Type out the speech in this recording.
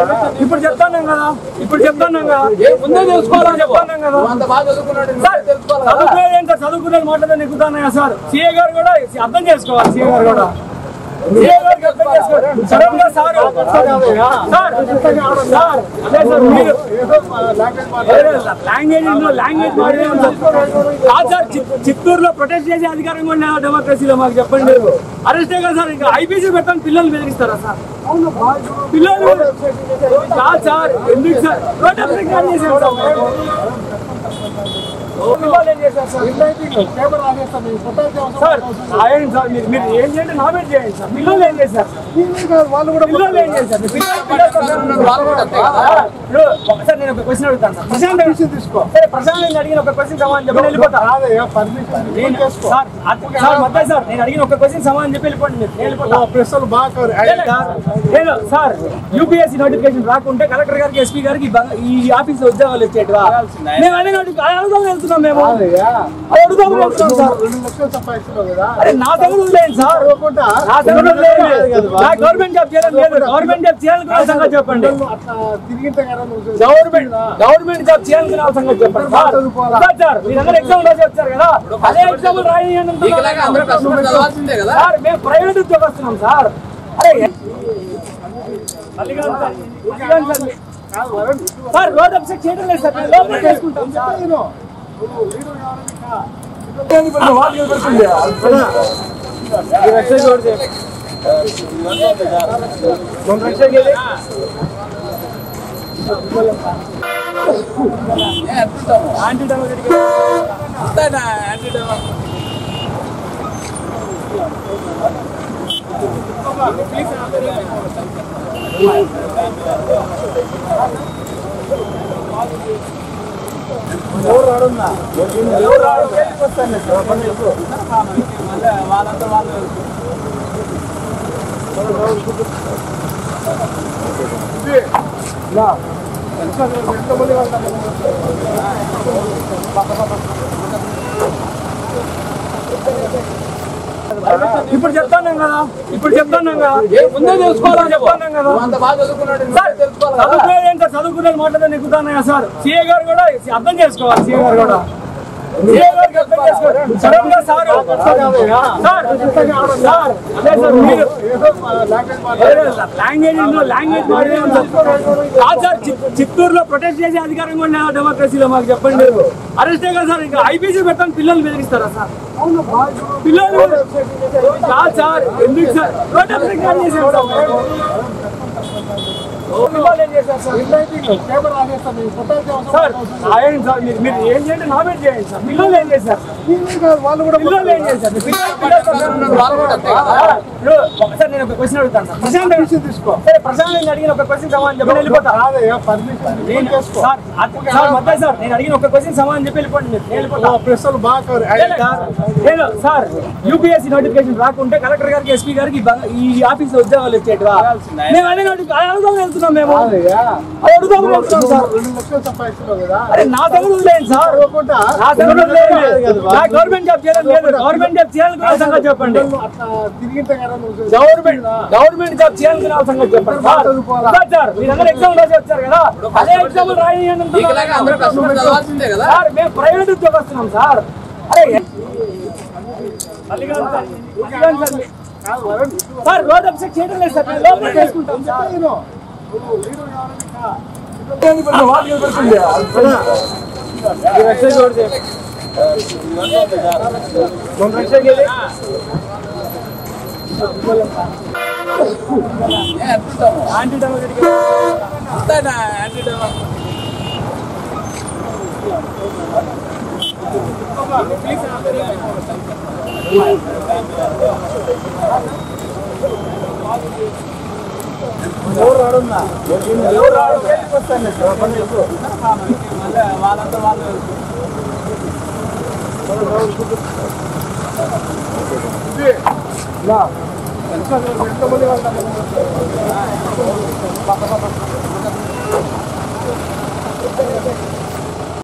ఇప్పుడు చెప్తాను కదా ఇప్పుడు చెప్తాను కదా ముందే తెలుసుకోవాలని చెప్పు. చెప్తాను కదా నువ్వు అంత బాగా చదువుకున్నాడు సార్, నువ్వే తెలుసుకోవాలి కదా చదువుకోలేదు ఏంటో చదువుకునేది మాట్లాడే ఎక్కుతానయ్యా సార్ సీఏ గారు కూడా అర్థం చేసుకోవాలి సీఏ గారు కూడా సీఏ గారికి అర్థం చేసుకోవాలి సడన్ గా సార్ సార్ సార్ అదే సార్ మీరు లాంగ్వేజ్ లాంగ్వేజ్ కాదు సార్ చిత్- చిత్తూరులో ప్రొటెస్ట్ చేసే అధికారం కూడా లేదా డెమోక్రసీలో మాకు చెప్పండి అరెస్టే కదా సార్ ఇంకా ఐపీసీ పెట్టాను పిల్లలు బెదిరిస్తారా సార్ పిల్లలు కాదు సార్ ఎందుకు సార్ ప్రొటెస్ట్ రికార్డ్ చేశారు సార్ పిల్లలు ఏం చేశారు సార్ సార్ ఆయన సార్ మీరు మీరు ఏం చేయండి నామినేట్ చేయండి సార్ పిల్లలు ఏం చేశారు వాళ్ళు కూడా పిల్లలు ఏం చేశారు పిల్లలు పిల్లలు వాళ్ళు కూడా అంతే కదా ఇప్పుడు ఒకసారి నేను ఒక క్వశ్చన్ అడుగుతాను సార్ ప్రశాంత్ తీసుకో సరే ప్రశాంత్ నేను అడిగిన ఒక క్వశ్చన్ సమాధానం చెప్పి వెళ్ళిపోతా కాదయ్యా పర్మిషన్ నేను సార్ అత- సార్ మధ్య సార్ నేను అడిగిన ఒక క్వశ్చన్ సమాధానం చెప్పి వెళ్ళిపోండి మీరు నేను వెళ్ళిపోతా ప్రశ్నలు బాగా cover. సార్, నేను సార్ యూపీఎస్సీ నోటిఫికేషన్ రాకుంటే కలెక్టర్ గారికి ఎస్పీ గారికి ఈ బ- ఈ ఆఫీస్ లో ఉద్యోగాలు ఇచ్చేట్టుగా మేము అదే నోటి అది అడుగుదాం వెళ్తున్నాం మేము కాదయ్యా అది అడుగుదాం వెళ్తున్నాం సార్ రెండు లక్షలు సంపాదిస్తున్నావు కదా అరే నా తగులు లేదు సార్ అనుకుంటా నా తగులు లేదు నా గవర్నమెంట్ జాబ్ చేయాలని లేదు గవర్నమెంట్ జాబ్ చేయాలనుకున్న సంగతి చెప్పండి అట్లా తిరిగింటే కదా నువ్వు గవర్నమెంట్ గవర్నమెంట్ జాబ్ చేయాలనుకున్న సంగతి చెప్పండి సార్ సార్, సార్ మీరందరూ ఎగ్జామ్ రాసి వచ్చారు కదా అదే ఎగ్జామ్ రాయండి నీకులాగా అందరూ కష్టపడి చదవాల్సిందే కదా సార్ మేము ప్రైవేట్ ఉద్యోగస్తున్నాం సార్ అరే మళ్ళీ కాదు సార్. మళ్ళీ కాదు సార్. కాదు, వరుణ్, సార్ రోడ్ అప్సెట్ చేయడం లేదు సార్ మేము లోపల చేసుకుంటాం సార్ నేను నువ్వు లీడర్ కావాలని కా. వాళ్ళు నిలబడుతుంది. ఈ వెబ్సైట్ కూడా చేయండి. మన వెబ్సైట్కి వెళ్ళి ఏ, అంటుంటాము. యాంటీ డెమోక్రటిక్ అంతేనా, యాంటీ డెమో- వాళ్ళంతా వాళ్ళు ఎంతమంది వాళ్ళు ఇప్పుడు చెప్తాను కదా ఇప్పుడు చెప్తాను కదా ఏ, ముందే తెలుసుకోవాలని చెప్పు. చెప్తాను కదా నువ్వు అంత బాగా చదువుకున్నాడు సార్ నువ్వే తెలుసుకోవాలి కదా చదువుకోలేదు ఏంటో చదువుకునేది మాట్లాడే ఎక్కుతానయ్యా సార్ సీఏ గారు కూడా అర్థం చేసుకోవాలి సీఏ గారు కూడా సీఏ గారికి అర్థం చేసుకోవాలి సడన్ గా సార్ సార్ సార్ అదే సార్ మీరు లాంగ్వేజ్ లాంగ్వేజ్ లాంగ్వేజ్ కాదు సార్ చిత్- చిత్తూరులో ప్రొటెస్ట్ చేసే అధికారం కూడా లేదా డెమోక్రసీలో మాకు చెప్పండి అరెస్టే కదా సార్ ఇంకా ఐపీసీ పెట్టాను పిల్లలు బెదిరిస్తారా సార్ పిల్లలు కాదు సార్ ఎందుకు సార్ ప్రొటెస్ట్ రికార్డ్ చేశారు సార్ పిల్లలు ఏం చేశారు సార్ పేపర్ రాసేస్తాను ఈ ఫోటోకి అవసరం సార్ ఆయన సార్ మీరు మీరు ఏం చేయండి నామినేట్ చేయండి సార్ పిల్లలు ఏం చేశారు నీవే కాదు, వాళ్ళు కూడా పిల్లలు ఏం చేశారు పిల్లలు పిల్లలు వాళ్ళు కూడా అంతే కదా ఇప్పుడు ఒకసారి నేను ఒక క్వశ్చన్ అడుగుతాను సార్ ప్రశాంత్ పర్మిషన్ తీసుకో సరే ప్రశాంత్ నేను అడిగిన ఒక క్వశ్చన్ సమాధానం చెప్పి వెళ్ళిపోతా కాదయ్యా పర్మిషన్ నేను చేసుకో సార్ అత- సార్ మధ్య సార్ నేను అడిగిన ఒక క్వశ్చన్ సమాధానం చెప్పి వెళ్ళిపోండి మీరు నేను వెళ్ళిపోతా ప్రశ్నలు బాగా cover. సార్, నేను సార్ యూపీఎస్సీ నోటిఫికేషన్ రాకుంటే కలెక్టర్ గారికి ఎస్పీ గారికి ఈ బ- ఈ ఆఫీస్ లో ఉద్యోగాలు ఇచ్చేట్టుగా మేము అదే నోటి అది అడుగుదాం వెళ్తున్నాం మేము కాదయ్యా అది అడుగుదాం వెళ్తున్నాం సార్ రెండు లక్షలు సంపాదిస్తున్నావు కదా అరే నా తగులు లేదు సార్ అనుకుంటా నా తగులు లేదు నా గవర్నమెంట్ జాబ్ చేయాలని లేదు గవర్నమెంట్ జాబ్ చేయాలనుకున్న సంగతి చెప్పండి అట్లా తిరిగింటే కదా నువ్వు గవర్నమెంట్ గవర్నమెంట్ జాబ్ చేయాలనుకున్న సంగతి చెప్పండి సార్ సార్, సార్ మీరందరూ ఎగ్జామ్ రాసి వచ్చారు కదా అదే ఎగ్జామ్ రాయండి నీకులాగా అందరూ కష్టపడి చదవాల్సిందే కదా సార్ మేము ప్రైవేట్ ఉద్యోగస్తున్నాం సార్ అరే మళ్ళీ కాదు సార్. మళ్ళీ కాదు సార్. కాదు, వరుణ్, సార్ రోడ్ అప్సెట్ చేయడం లేదు సార్ మేము లోపల చేసుకుంటాం సార్ నేను నువ్వు లీడర్ కావాలని కా. వాళ్ళు నిలబడుతుంది. ఈ వెబ్సైట్ కూడా చేయండి. మన వెబ్సైట్కి వెళ్ళి ఏ, అంటుంటాము. యాంటీ డెమోక్రటిక్ అంతేనా, యాంటీ డెమో- వాళ్ళంతా వాళ్ళు ఎంతమంది వాళ్ళు